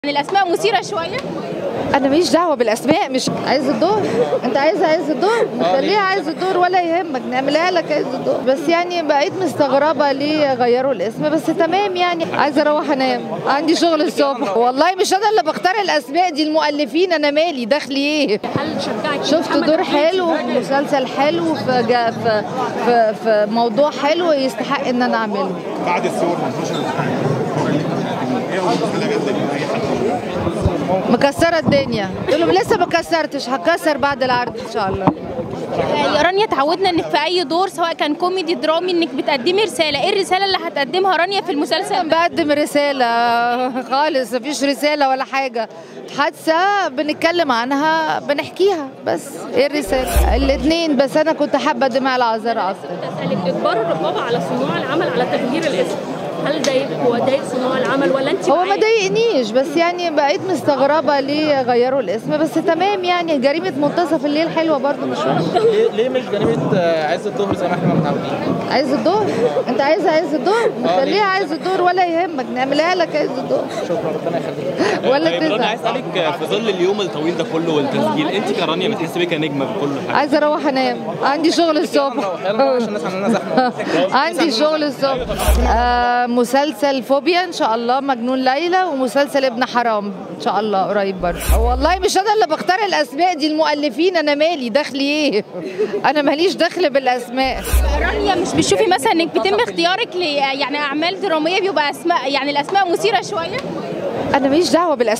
يعني الاسماء مثيره شويه انا ماليش دعوه بالاسماء مش عايز الدور انت عايز عايز الدور خليها عايز الدور ولا يهمك نعملها لك عايز الدور بس يعني بقيت مستغربه ليه غيروا الاسم بس تمام يعني عايزه اروح انام عندي شغل الصبح والله مش انا اللي بختار الاسماء دي المؤلفين انا مالي دخلي ايه هل شجعك شفت محمد دور أحمد حلو في مسلسل حلو في, جا- في, في, في موضوع حلو يستحق ان انا اعمله بعد الصور منتشر ايه اول مشكله جات لك من اي حد مكسره الدنيا قلت لهم لسه ما كسرتش هكسر بعد العرض ان شاء الله يا رانيا اتعودنا انك في اي دور سواء كان كوميدي درامي انك بتقدمي رساله ايه الرساله اللي هتقدمها رانيا في المسلسل ده بقدم رسالة خالص مفيش رسالة ولا حاجة حادثة بنتكلم عنها بنحكيها بس ايه الرسالة الاتنين بس انا كنت حابة دماء العذراء اصلا اسالك اجبار الرقابه على صناع العمل على تغيير الاسم هل ضايق هو ضايق صناع العمل ولا انت هو ما معاه؟ ضايقنيش بس يعني بقيت مستغربة ليه غيروا الاسم بس تمام يعني جريمة منتصف الليل حلوة برضو مش وحشة ليه ليه مش جريمه آه، عز الظهر زي ما احنا متعودين؟ عايز الدور انت عايز عايز الدور خليها عايز الدور ولا يهمك نعملها لك عايز الدور شكرا ربنا يخليك ولا طيب رانيا تزعل عايز اسالك في ظل اليوم الطويل ده كله والتسجيل انت كرانيا بتحسي بيه كنجمه في كل حاجه عايزه اروح انام عندي شغل الصبح يلا عشان الناس عندنا زحمه عندي شغل الصبح آه مسلسل فوبيا ان شاء الله مجنون ليلى ومسلسل ابن حرام ان شاء الله قريب برضه والله مش انا اللي بختار الاسماء دي المؤلفين انا مالي دخلي ايه انا ماليش دخل بالاسماء رانيا مش بتشوفي مثلا انك بيتم اختيارك ل يعني اعمال دراميه بيبقى اسماء يعني الاسماء مثيره شويه انا ماليش دعوه بالاسماء